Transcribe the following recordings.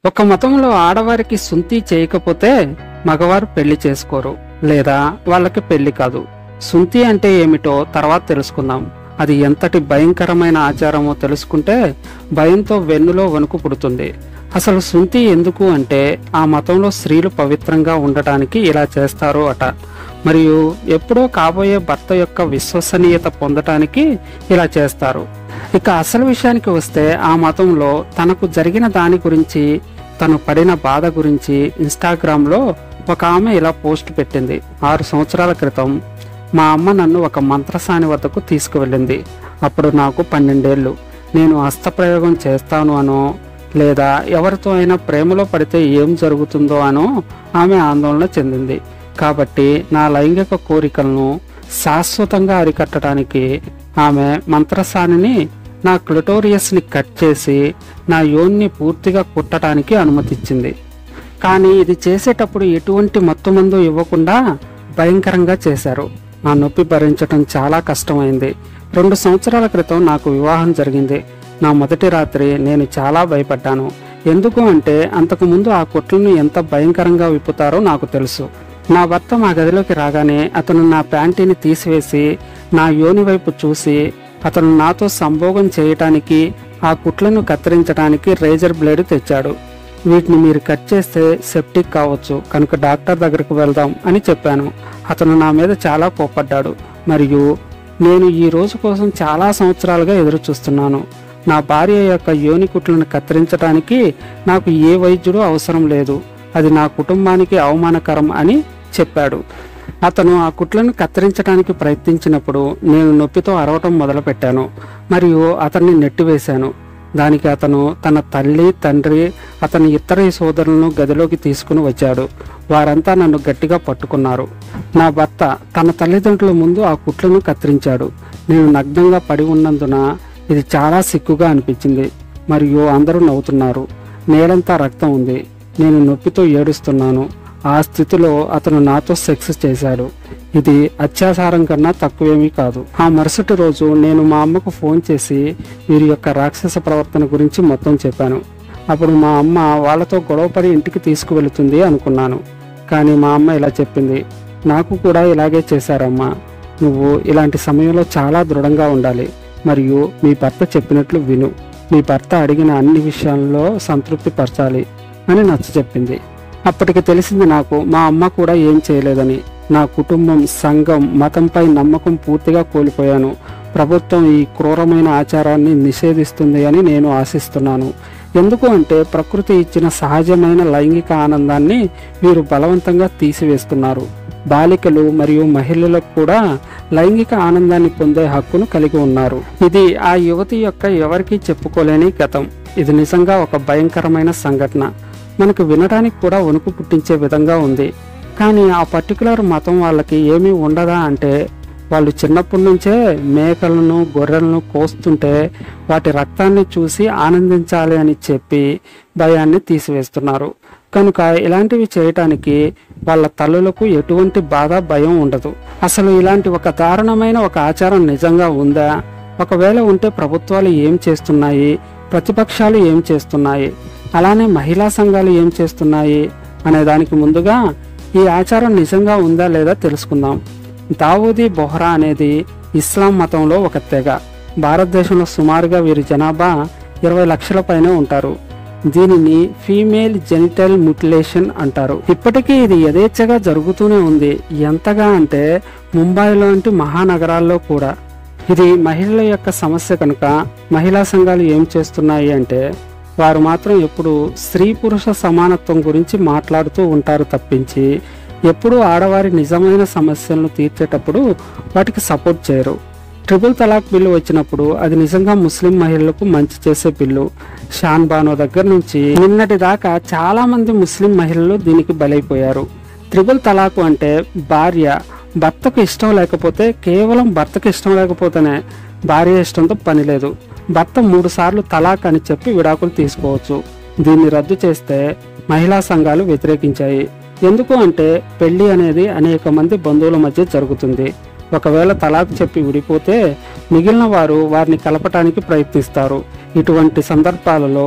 ఒక మతంలో ఆడవారికి సుంతి చేయకపోతే మగవారు పెళ్లి చేసుకోరు లేదా వాళ్ళకి పెళ్లి కాదు సుంతి అంటే ఏమిటో తర్వాత తెలుసుకుందాం అది ఎంతటి భయంకరమైన ఆచారమో తెలుసుకుంటే భయంతో వెన్నులో వణుకు పుడుతుంది అసలు సుంతి ఎందుకు అంటే ఆ మతంలో స్త్రీలు పవిత్రంగా ఉండటానికి ఇలా చేస్తారు అట మరియు ఎప్పుడో కాబోయే భర్త యొక్క విశ్వసనీయత పొందటానికి ఇలా చేస్తారు ఇక అసలు విషయానికి వస్తే ఆ మతంలో తనకు జరిగిన దాని గురించి తను పడిన బాధ గురించి ఇన్స్టాగ్రామ్లో ఒక ఆమె ఇలా పోస్ట్ పెట్టింది ఆరు సంవత్సరాల క్రితం మా అమ్మ నన్ను ఒక మంత్రసాని వద్దకు తీసుకువెళ్ళింది అప్పుడు నాకు పన్నెండేళ్ళు నేను హస్తప్రయోగం చేస్తాను అనో లేదా ఎవరితో అయినా ప్రేమలో పడితే ఏం జరుగుతుందో అనో ఆమె ఆందోళన చెందింది కాబట్టి నా లైంగిక కోరికలను శాశ్వతంగా అరికట్టడానికి ఆమె మంత్రసానిని నా క్లిటోరియస్ని కట్ చేసి నా యోన్ని పూర్తిగా కుట్టడానికి అనుమతిచ్చింది కానీ ఇది చేసేటప్పుడు ఎటువంటి మత్తు మందు ఇవ్వకుండా భయంకరంగా చేశారు ఆ నొప్పి భరించడం చాలా కష్టమైంది రెండు సంవత్సరాల క్రితం నాకు వివాహం జరిగింది నా మొదటి రాత్రి నేను చాలా భయపడ్డాను ఎందుకు అంటే అంతకు ముందు ఆ కుట్లను ఎంత భయంకరంగా విప్పుతారో నాకు తెలుసు నా భర్త మా గదిలోకి రాగానే అతను నా ప్యాంటీని తీసివేసి నా యోని వైపు చూసి అతను నాతో సంభోగం చేయటానికి ఆ కుట్లను కత్తిరించడానికి రేజర్ బ్లేడ్ తెచ్చాడు వీటిని మీరు కట్ చేస్తే సెప్టిక్ కావచ్చు కనుక డాక్టర్ దగ్గరకు వెళ్దాం అని చెప్పాను అతను నా మీద చాలా కోప్పడ్డాడు మరియు నేను ఈ రోజు కోసం చాలా సంవత్సరాలుగా ఎదురు చూస్తున్నాను నా భార్య యొక్క యోని కుట్లను కత్తిరించడానికి నాకు ఏ వైద్యుడు అవసరం లేదు అది నా కుటుంబానికి అవమానకరం అని చెప్పాడు అతను ఆ కుట్లను కత్తిరించడానికి ప్రయత్నించినప్పుడు నేను నొప్పితో అరవటం మొదలుపెట్టాను మరియు అతన్ని నెట్టివేశాను దానికి అతను తన తల్లి తండ్రి అతని ఇతర సోదరులను గదిలోకి తీసుకుని వచ్చాడు వారంతా నన్ను గట్టిగా పట్టుకున్నారు నా భర్త తన తల్లిదండ్రుల ముందు ఆ కుట్లను కత్తిరించాడు నేను నగ్నంగా పడి ఉన్నందున ఇది చాలా సిగ్గుగా అనిపించింది మరియు అందరూ నవ్వుతున్నారు నేలంతా రక్తం ఉంది నేను నొప్పితో ఏడుస్తున్నాను ఆ స్థితిలో అతను నాతో సెక్స్ చేశాడు ఇది అత్యాచారం కన్నా తక్కువేమీ కాదు ఆ మరుసటి రోజు నేను మా అమ్మకు ఫోన్ చేసి వీరి యొక్క రాక్షస ప్రవర్తన గురించి మొత్తం చెప్పాను అప్పుడు మా అమ్మ వాళ్ళతో గొడవపడి ఇంటికి తీసుకువెళుతుంది అనుకున్నాను కానీ మా అమ్మ ఇలా చెప్పింది నాకు కూడా ఇలాగే చేశారమ్మా నువ్వు ఇలాంటి సమయంలో చాలా దృఢంగా ఉండాలి మరియు మీ భర్త చెప్పినట్లు విను మీ భర్త అడిగిన అన్ని విషయాల్లో సంతృప్తి పరచాలి అని నచ్చ చెప్పింది అప్పటికి తెలిసింది నాకు మా అమ్మ కూడా ఏం చేయలేదని నా కుటుంబం సంఘం మతంపై నమ్మకం పూర్తిగా కోల్పోయాను ప్రభుత్వం ఈ క్రూరమైన ఆచారాన్ని నిషేధిస్తుంది అని నేను ఆశిస్తున్నాను ఎందుకు అంటే ప్రకృతి ఇచ్చిన సహజమైన లైంగిక ఆనందాన్ని వీరు బలవంతంగా తీసివేస్తున్నారు బాలికలు మరియు మహిళలకు కూడా లైంగిక ఆనందాన్ని పొందే హక్కును కలిగి ఉన్నారు ఇది ఆ యువతి యొక్క ఎవరికీ చెప్పుకోలేని గతం ఇది నిజంగా ఒక భయంకరమైన సంఘటన మనకు వినడానికి కూడా వణుకు పుట్టించే విధంగా ఉంది కానీ ఆ పర్టికులర్ మతం వాళ్ళకి ఏమీ ఉండదా అంటే వాళ్ళు చిన్నప్పటి నుంచే మేకలను గొర్రెలను కోస్తుంటే వాటి రక్తాన్ని చూసి ఆనందించాలి అని చెప్పి భయాన్ని తీసివేస్తున్నారు కనుక ఇలాంటివి చేయటానికి వాళ్ళ తల్లులకు ఎటువంటి బాధ భయం ఉండదు అసలు ఇలాంటి ఒక దారుణమైన ఒక ఆచారం నిజంగా ఉందా ఒకవేళ ఉంటే ప్రభుత్వాలు ఏం చేస్తున్నాయి ప్రతిపక్షాలు ఏం చేస్తున్నాయి అలానే మహిళా సంఘాలు ఏం చేస్తున్నాయి అనే దానికి ముందుగా ఈ ఆచారం నిజంగా ఉందా లేదా తెలుసుకుందాం దావూదీ బొహ్రా అనేది ఇస్లాం మతంలో ఒక తెగ భారతదేశంలో సుమారుగా వీరి జనాభా ఇరవై లక్షల పైనే ఉంటారు దీనిని ఫీమేల్ జెనిటల్ ముటిలేషన్ అంటారు ఇప్పటికీ ఇది యథేచ్ఛగా జరుగుతూనే ఉంది ఎంతగా అంటే ముంబై లాంటి మహానగరాల్లో కూడా ఇది మహిళల యొక్క సమస్య కనుక మహిళా సంఘాలు ఏం చేస్తున్నాయి అంటే వారు మాత్రం ఎప్పుడు స్త్రీ పురుష సమానత్వం గురించి మాట్లాడుతూ ఉంటారు తప్పించి ఎప్పుడూ ఆడవారి నిజమైన సమస్యలను తీర్చేటప్పుడు వాటికి సపోర్ట్ చేయరు ట్రిపుల్ తలాక్ బిల్లు వచ్చినప్పుడు అది నిజంగా ముస్లిం మహిళలకు మంచి చేసే బిల్లు షాన్ బానో దగ్గర నుంచి నిన్నటి దాకా చాలా మంది ముస్లిం మహిళలు దీనికి బలైపోయారు త్రిపుల్ తలాక్ అంటే భార్య భర్తకు ఇష్టం లేకపోతే కేవలం భర్తకు ఇష్టం లేకపోతేనే భార్య ఇష్టంతో పని లేదు భర్త మూడు సార్లు తలాక్ అని చెప్పి విడాకులు తీసుకోవచ్చు దీన్ని రద్దు చేస్తే మహిళా సంఘాలు వ్యతిరేకించాయి ఎందుకు అంటే పెళ్లి అనేది అనేక మంది బంధువుల మధ్య జరుగుతుంది ఒకవేళ తలాక్ చెప్పి విడిపోతే మిగిలిన వారు వారిని కలపటానికి ప్రయత్నిస్తారు ఇటువంటి సందర్భాలలో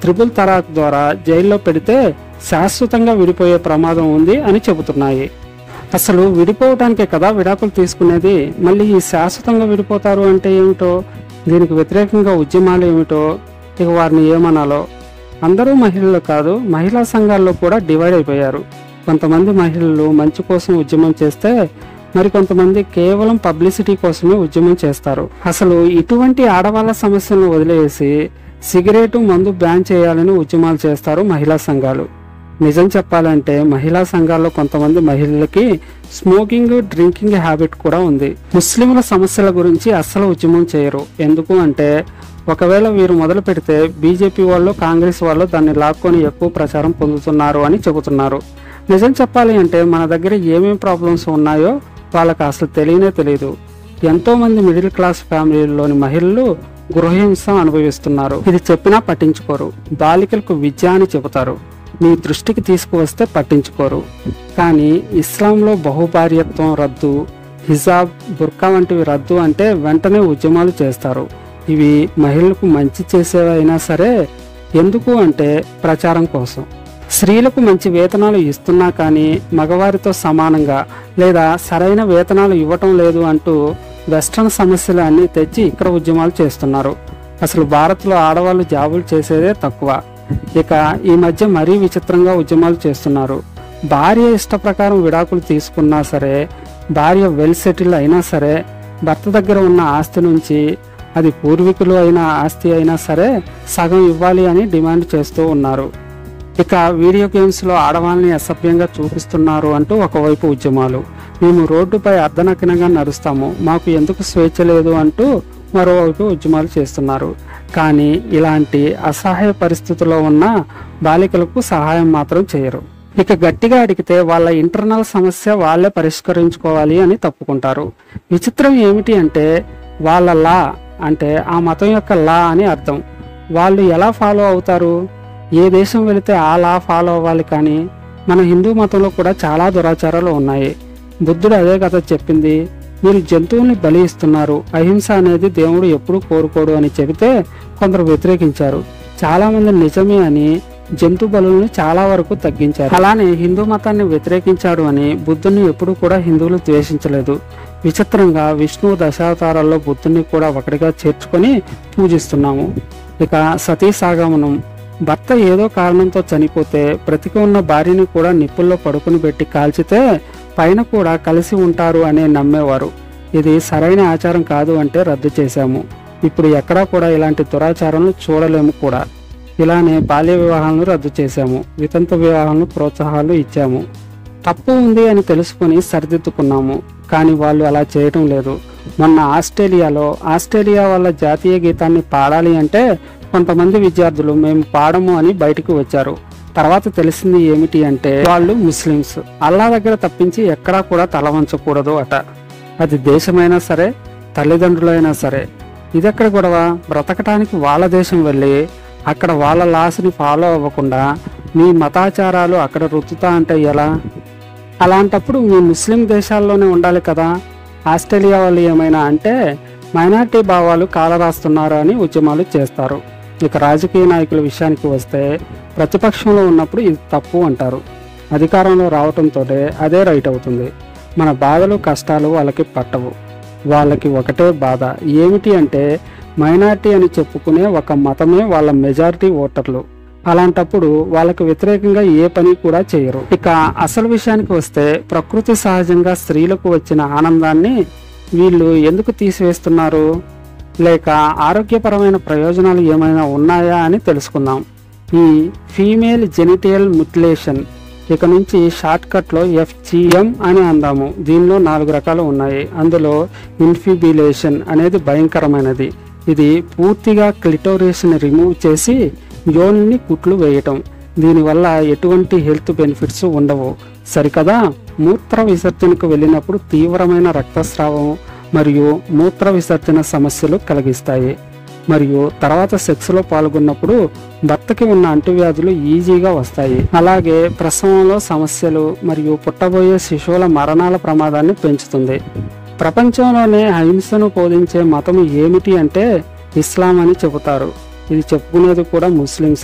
త్రిపుల్ తలాక్ ద్వారా జైల్లో పెడితే శాశ్వతంగా విడిపోయే ప్రమాదం ఉంది అని చెబుతున్నాయి అసలు విడిపోవటానికే కదా విడాకులు తీసుకునేది మళ్ళీ ఈ శాశ్వతంగా విడిపోతారు అంటే ఏమిటో దీనికి వ్యతిరేకంగా ఉద్యమాలు ఏమిటో ఇక వారిని ఏమనాలో అందరూ మహిళలు కాదు మహిళా సంఘాల్లో కూడా డివైడ్ అయిపోయారు కొంతమంది మహిళలు మంచి కోసం ఉద్యమం చేస్తే మరి కొంతమంది కేవలం పబ్లిసిటీ కోసమే ఉద్యమం చేస్తారు అసలు ఇటువంటి ఆడవాళ్ళ సమస్యలను వదిలేసి సిగరెట్ మందు బ్యాన్ చేయాలని ఉద్యమాలు చేస్తారు మహిళా సంఘాలు నిజం చెప్పాలంటే మహిళా సంఘాల్లో కొంతమంది మహిళలకి స్మోకింగ్ డ్రింకింగ్ హ్యాబిట్ కూడా ఉంది ముస్లింల సమస్యల గురించి అస్సలు ఉద్యమం చేయరు ఎందుకు అంటే ఒకవేళ వీరు మొదలు పెడితే బీజేపీ వాళ్ళు కాంగ్రెస్ వాళ్ళు దాన్ని లాక్కొని ఎక్కువ ప్రచారం పొందుతున్నారు అని చెబుతున్నారు నిజం చెప్పాలి అంటే మన దగ్గర ఏమేం ప్రాబ్లమ్స్ ఉన్నాయో వాళ్ళకి అసలు తెలియనే తెలియదు ఎంతో మంది మిడిల్ క్లాస్ ఫ్యామిలీలోని మహిళలు గృహహింస అనుభవిస్తున్నారు ఇది చెప్పినా పట్టించుకోరు బాలికలకు విద్య అని చెబుతారు మీ దృష్టికి తీసుకువస్తే పట్టించుకోరు కానీ ఇస్లాంలో బహుభార్యత్వం రద్దు హిజాబ్ బుర్కా వంటివి రద్దు అంటే వెంటనే ఉద్యమాలు చేస్తారు ఇవి మహిళలకు మంచి చేసేవైనా సరే ఎందుకు అంటే ప్రచారం కోసం స్త్రీలకు మంచి వేతనాలు ఇస్తున్నా కానీ మగవారితో సమానంగా లేదా సరైన వేతనాలు ఇవ్వటం లేదు అంటూ వెస్ట్రన్ సమస్యలు అన్నీ తెచ్చి ఇక్కడ ఉద్యమాలు చేస్తున్నారు అసలు భారత్లో ఆడవాళ్ళు జాబులు చేసేదే తక్కువ ఇక ఈ మధ్య మరీ విచిత్రంగా ఉద్యమాలు చేస్తున్నారు భార్య ఇష్ట ప్రకారం విడాకులు తీసుకున్నా సరే భార్య వెల్ సెటిల్ అయినా సరే భర్త దగ్గర ఉన్న ఆస్తి నుంచి అది పూర్వీకులు అయిన ఆస్తి అయినా సరే సగం ఇవ్వాలి అని డిమాండ్ చేస్తూ ఉన్నారు ఇక వీడియో గేమ్స్లో ఆడవాళ్ళని అసభ్యంగా చూపిస్తున్నారు అంటూ ఒకవైపు ఉద్యమాలు మేము రోడ్డుపై అర్ధనగ్నంగా నడుస్తాము మాకు ఎందుకు స్వేచ్ఛ లేదు అంటూ మరోవైపు ఉద్యమాలు చేస్తున్నారు కానీ ఇలాంటి అసహాయ పరిస్థితుల్లో ఉన్న బాలికలకు సహాయం మాత్రం చేయరు ఇక గట్టిగా అడిగితే వాళ్ళ ఇంటర్నల్ సమస్య వాళ్ళే పరిష్కరించుకోవాలి అని తప్పుకుంటారు విచిత్రం ఏమిటి అంటే వాళ్ళ లా అంటే ఆ మతం యొక్క లా అని అర్థం వాళ్ళు ఎలా ఫాలో అవుతారు ఏ దేశం వెళితే ఆ లా ఫాలో అవ్వాలి కానీ మన హిందూ మతంలో కూడా చాలా దురాచారాలు ఉన్నాయి బుద్ధుడు అదే కథ చెప్పింది మీరు జంతువుల్ని బలి ఇస్తున్నారు అహింస అనేది దేవుడు ఎప్పుడూ కోరుకోడు అని చెబితే కొందరు వ్యతిరేకించారు చాలా మంది నిజమే అని జంతు బలులను చాలా వరకు తగ్గించారు అలానే హిందూ మతాన్ని వ్యతిరేకించాడు అని బుద్ధుని ఎప్పుడూ కూడా హిందువులు ద్వేషించలేదు విచిత్రంగా విష్ణువు దశావతారాల్లో బుద్ధుని కూడా ఒకటిగా చేర్చుకొని పూజిస్తున్నాము ఇక సతీ సాగమనం భర్త ఏదో కారణంతో చనిపోతే బ్రతికి ఉన్న భార్యని కూడా నిప్పుల్లో పడుకుని పెట్టి కాల్చితే పైన కూడా కలిసి ఉంటారు అనే నమ్మేవారు ఇది సరైన ఆచారం కాదు అంటే రద్దు చేశాము ఇప్పుడు ఎక్కడా కూడా ఇలాంటి దురాచారాలను చూడలేము కూడా ఇలానే బాల్య వివాహాలను రద్దు చేశాము వితంతు వివాహాలను ప్రోత్సాహాలు ఇచ్చాము తప్పు ఉంది అని తెలుసుకుని సరిదిద్దుకున్నాము కానీ వాళ్ళు అలా చేయటం లేదు మొన్న ఆస్ట్రేలియాలో ఆస్ట్రేలియా వాళ్ళ జాతీయ గీతాన్ని పాడాలి అంటే కొంతమంది విద్యార్థులు మేము పాడము అని బయటకు వచ్చారు తర్వాత తెలిసింది ఏమిటి అంటే వాళ్ళు ముస్లిమ్స్ అల్లా దగ్గర తప్పించి ఎక్కడా కూడా తల వంచకూడదు అట అది దేశమైనా సరే తల్లిదండ్రులైనా సరే ఇదెక్కడ గొడవ బ్రతకటానికి వాళ్ళ దేశం వెళ్ళి అక్కడ వాళ్ళ లాస్ని ఫాలో అవ్వకుండా మీ మతాచారాలు అక్కడ రుతుతా అంటే ఎలా అలాంటప్పుడు మీ ముస్లిం దేశాల్లోనే ఉండాలి కదా ఆస్ట్రేలియా వాళ్ళు ఏమైనా అంటే మైనార్టీ భావాలు కాలరాస్తున్నారు అని ఉద్యమాలు చేస్తారు ఇక రాజకీయ నాయకుల విషయానికి వస్తే ప్రతిపక్షంలో ఉన్నప్పుడు ఇది తప్పు అంటారు అధికారంలో రావటంతో అదే రైట్ అవుతుంది మన బాధలు కష్టాలు వాళ్ళకి పట్టవు వాళ్ళకి ఒకటే బాధ ఏమిటి అంటే మైనార్టీ అని చెప్పుకునే ఒక మతమే వాళ్ళ మెజారిటీ ఓటర్లు అలాంటప్పుడు వాళ్ళకి వ్యతిరేకంగా ఏ పని కూడా చేయరు ఇక అసలు విషయానికి వస్తే ప్రకృతి సహజంగా స్త్రీలకు వచ్చిన ఆనందాన్ని వీళ్ళు ఎందుకు తీసివేస్తున్నారు లేక ఆరోగ్యపరమైన ప్రయోజనాలు ఏమైనా ఉన్నాయా అని తెలుసుకుందాం ఈ ఫీమేల్ జెనిటియల్ ముటిలేషన్ ఇక నుంచి షార్ట్ కట్లో ఎఫ్జిఎం అని అందాము దీనిలో నాలుగు రకాలు ఉన్నాయి అందులో ఇన్ఫిబిలేషన్ అనేది భయంకరమైనది ఇది పూర్తిగా క్లిటోరిస్ని రిమూవ్ చేసి యోనిని కుట్లు వేయటం దీనివల్ల ఎటువంటి హెల్త్ బెనిఫిట్స్ ఉండవు సరికదా మూత్ర విసర్జనకు వెళ్ళినప్పుడు తీవ్రమైన రక్తస్రావం మరియు మూత్ర విసర్జన సమస్యలు కలిగిస్తాయి మరియు తర్వాత సెక్స్లో పాల్గొన్నప్పుడు భర్తకి ఉన్న అంటువ్యాధులు ఈజీగా వస్తాయి అలాగే ప్రసవంలో సమస్యలు మరియు పుట్టబోయే శిశువుల మరణాల ప్రమాదాన్ని పెంచుతుంది ప్రపంచంలోనే అహింసను బోధించే మతం ఏమిటి అంటే ఇస్లాం అని చెబుతారు ఇది చెప్పుకునేది కూడా ముస్లింసే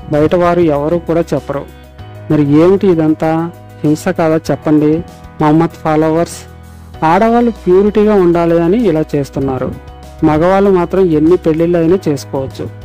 బయట వారు ఎవరు కూడా చెప్పరు మరి ఏమిటి ఇదంతా హింస కాదా చెప్పండి మహమ్మద్ ఫాలోవర్స్ ఆడవాళ్ళు ప్యూరిటీగా ఉండాలి అని ఇలా చేస్తున్నారు మగవాళ్ళు మాత్రం ఎన్ని పెళ్ళిళ్ళు అయినా చేసుకోవచ్చు